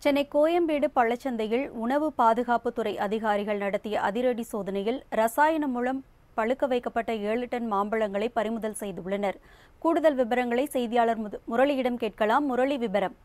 சென்னை கோயம்பேடு பழச்சந்தையில் உணவு பாதுகாப்புத்துறை அதிகாரிகள் நடத்திய அதிரடி சோதனையில் ரசாயனம் மூலம் பழுக்க வைக்கப்பட்ட ஏழு டன் மாம்பழங்களை பறிமுதல் செய்துள்ளனர் கூடுதல் விவரங்களை செய்தியாளர் முது- முரளியிடம் கேட்கலாம் முரளி விவரம்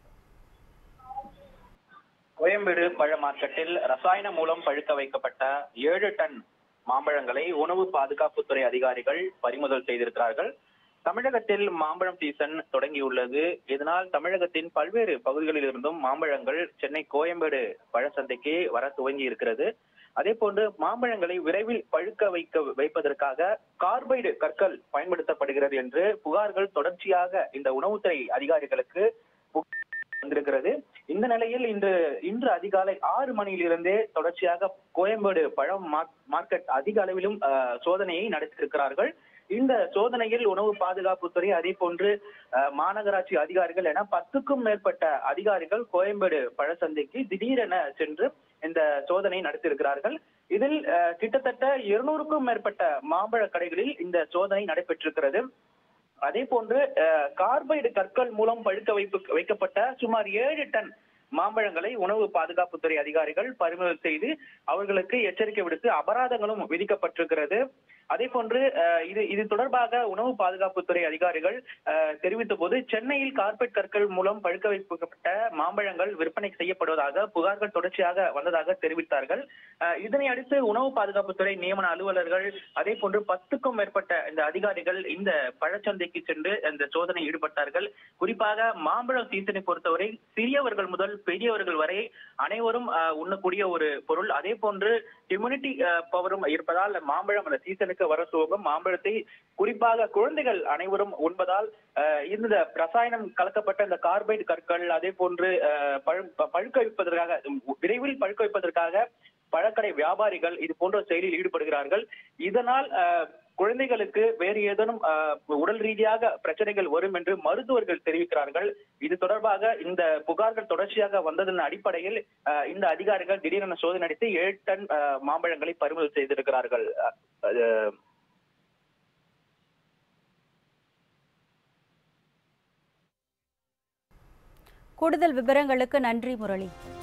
கோயம்பேடு பழ மார்க்கெட்டில் ரசாயனம் மூலம் பழுக்க வைக்கப்பட்ட ஏழு டன் மாம்பழங்களை உணவு பாதுகாப்புத்துறை அதிகாரிகள் பறிமுதல் செய்திருக்கிறார்கள் தமிழகத்தில் மாம்பழம் சீசன் தொடங்கியுள்ளது இதனால் தமிழகத்தின் பல்வேறு பகுதிகளில் இருந்தும் மாம்பழங்கள் சென்னை கோயம்பேடு பழச்சந்தைக்கு வர துவங்கி இருக்கிறது அதே போன்று மாம்பழங்களை விரைவில் பழுக்க வைக்க வைப்பதற்காக கார்பைடு கற்கள் பயன்படுத்தப்படுகிறது என்று புகார்கள் தொடர்ச்சியாக இந்த உணவுத்துறை அதிகாரிகளுக்கு புகார் வந்திருக்கிறது இந்த நிலையில் இன்று இன்று அதிகாலை ஆறு மணியிலிருந்தே தொடர்ச்சியாக கோயம்பேடு பழம் மார்க்- மார்க்கெட் அதிக அளவிலும் அஹ், சோதனையை நடத்தியிருக்கிறார்கள் இந்த சோதனையில் உணவு பாதுகாப்புத்துறை அதே போன்று அஹ், மாநகராட்சி அதிகாரிகள் என பத்துக்கும் மேற்பட்ட அதிகாரிகள் கோயம்பேடு பழச்சந்தைக்கு திடீரென சென்று இந்த சோதனை நடத்தியிருக்கிறார்கள் இதில் அஹ், கிட்டத்தட்ட இருநூறுக்கும் மேற்பட்ட மாம்பழ கடைகளில் இந்த சோதனை நடைபெற்றிருக்கிறது அதே போன்று அஹ், கார்பைடு கற்கள் மூலம் பழுக்க வைப்பு வைக்கப்பட்ட சுமார் ஏழு டன் மாம்பழங்களை உணவு பாதுகாப்புத்துறை அதிகாரிகள் பறிமுதல் செய்து அவர்களுக்கு எச்சரிக்கை விடுத்து அபராதங்களும் விதிக்கப்பட்டிருக்கிறது அதே போன்று அஹ், இது இது தொடர்பாக உணவு பாதுகாப்புத்துறை அதிகாரிகள் அஹ், தெரிவித்த போது சென்னையில் கார்பெட் கற்கள் மூலம் பழுக்க வைக்கப்பட்ட மாம்பழங்கள் விற்பனை செய்யப்படுவதாக புகார்கள் தொடர்ச்சியாக வந்ததாக தெரிவித்தார்கள் அஹ், இதனை அடுத்து உணவு பாதுகாப்புத்துறை நியமன அலுவலர்கள் அதே போன்று பத்துக்கும் மேற்பட்ட இந்த அதிகாரிகள் இந்த பழச்சந்தைக்கு சென்று இந்த சோதனை ஈடுபட்டார்கள் குறிப்பாக மாம்பழம் சீசனை பொறுத்தவரை சிறியவர்கள் முதல் பெரியவர்கள் வரை அனைவரும் அஹ், உண்ணக்கூடிய ஒரு பொருள் அதே போன்று இம்யூனிட்டி பவரும் இருப்பதால் மாம்பழம் அந்த சீசனுக்கு வர துவங்கும் மாம்பழத்தை குறிப்பாக குழந்தைகள் அனைவரும் உண்பதால் அஹ், இந்த ரசாயனம் கலக்கப்பட்ட இந்த கார்பைடு கற்கள் அதே போன்று அஹ், பழு- பழுக்க வைப்பதற்காக விரைவில் பழுக்க வைப்பதற்காக பழக்கடை வியாபாரிகள் இது போன்ற செயலில் ஈடுபடுகிறார்கள் இதனால் அஹ், குழந்தைகளுக்கு வேறு ஏதேனும் அஹ், உடல் ரீதியாக பிரச்சனைகள் வரும் என்று மருத்துவர்கள் தெரிவிக்கிறார்கள் இது தொடர்பாக இந்த புகார்கள் தொடர்ச்சியாக வந்ததன் அடிப்படையில் அஹ், இந்த அதிகாரிகள் திடீரென சோதனை நடத்தி ஏழு டன் அஹ், மாம்பழங்களை பறிமுதல் செய்திருக்கிறார்கள் அஹ், அது கூடுதல் விவரங்களுக்கு நன்றி முரளி